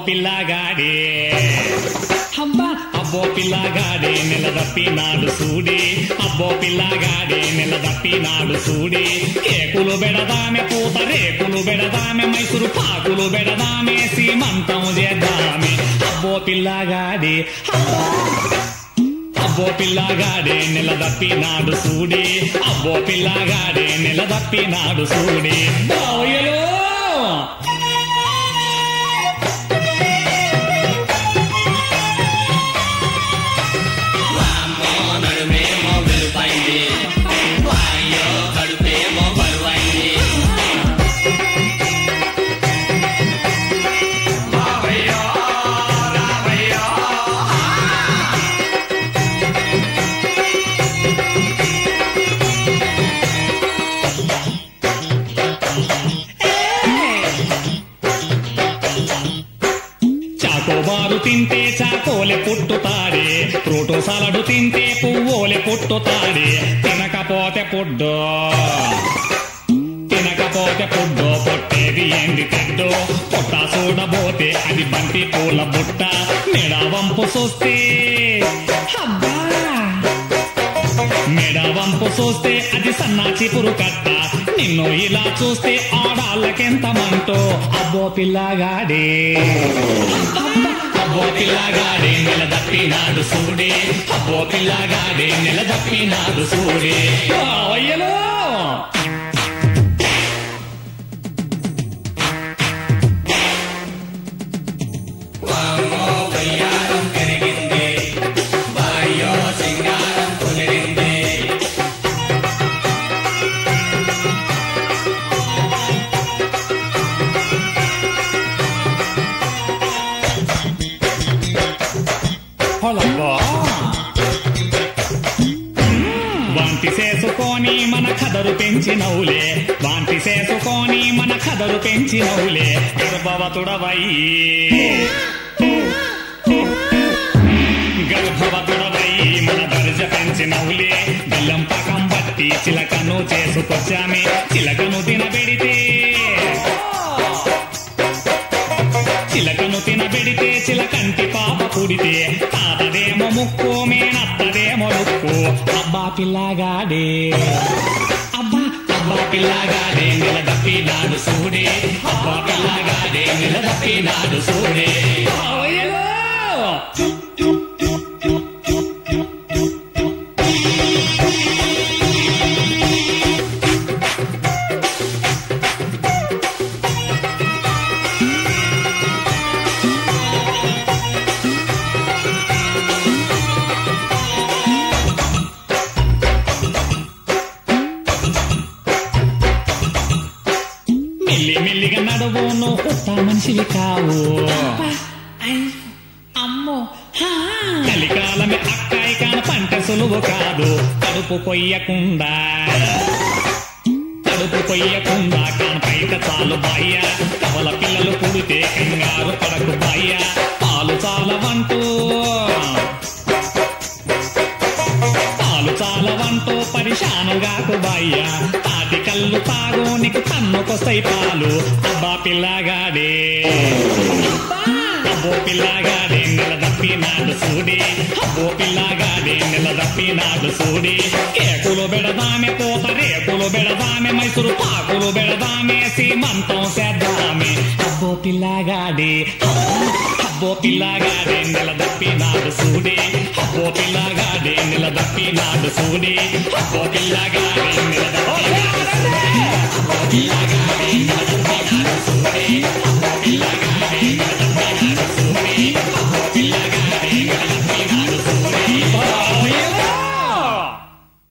పిల్లగాడే అబ్బా అబ్బో పిల్లగాడే నిలదప్పినాడు సూడే అబ్బో పిల్లగాడే నిలదప్పినాడు సూడే కేకులు బెడదామె పూత రేకులు బెడదామె మైసూరు పాకులు బెడదామె సీమంతం చేద్దామె అబ్బో పిల్లగాడే అబ్బా అబ్బో పిల్లగాడే నిలదప్పినాడు సూడే అబ్బో పిల్లగాడే నిలదప్పినాడు సూడే బావయ్యలో నడుమేమో వెలుపైంది వాయో కడుపేమో బరువైంది చాకోబారు తింటే చాకోలే పుట్టుతాడే ఫ్రూటు సలడు తింటే పువ్వులే పుట్టుతాడే తినకపోతే పుడ్డు తినకపోతే పుడ్డు పొట్టేది ఏంది తెడ్డు పొట్ట చూడబోతే అది బంతి పూల బుట్ట మెడ వంపు చూస్తే అబ్బా మెడ వంపు చూస్తే అది సన్నాచి పురుకట్ట నిన్ను ఇలా చూస్తే ఆడాళ్ళకెంత మంటో అబ్బో పిల్లగాడే అబ్బో పిల్లగాడే నిలదప్పినాడు సూడే అబ్బో పిల్లగాడే నిలదప్పినాడు సూడే అయ్యలో వామో వయ్యారం పెరిగింది వాయో సింగారం కుదిరింది పొలబ్బా. వాంతి చేసుకొని మన కదరు పెంచినవులే వాంతి చేసుకొని మన కదరు పెంచినవులే గర్భవతుడవై గర్భవతుడవై మన దర్జ పెంచినవులే బెల్లం పకం బట్టి చిలకను చేసుకొచ్చామే చిలకను తినబెడితే చిలకను తినబెడితే చిలకంటి పాప పుడితే తాతదేమో ముక్కు మేనత్తదేమో లుక్కు అబ్బా పిల్లగాడే అబ్బా అబ్బా పిల్లగాడే నిలదప్పినాడు సూడే అబ్బా పిల్లగాడే నిలదప్పినాడు సూడే అవయ్యలో! మెల్లి మెల్లిగా నడువును ఉత్త మనిషివి కావు అమ్మో హా. కలికాలమే అక్కాయి కాన పంట సులువు కాదు కడుపు కొయ్యకుండా కడుపు కొయ్యకుండా కానపైక చాలు బాయ్య కవల పిల్లలు పుడితే కంగారు పడకు బాయ్య పాలు చాలవంటూ పాలు చాలవంటూ పరిశానుగాకు బాయ్య తాటి కళ్ళు తాగు నీకు తన్నుకొస్తాయి పాలు అబ్బా పిల్లగాడే అబ్బో పిల్లగాడే నిలదప్పినాడు సూడి అబ్బో పిల్లగాడే నిలదప్పినాడు సూడి కేకులు బెడదామె కోత రేకులు బెడదామె మైసూరు పాకులు బెడదామె సీమంతం చేద్దామె అబ్బో పిల్లగాడే అబ్బో పిల్లగాడే నిలదప్పినాడు సూడి అబ్బో పిల్లగాడే నిలదప్పినాడు సూడి అబ్బో పిల్లగాడే నిలదప్పినాడు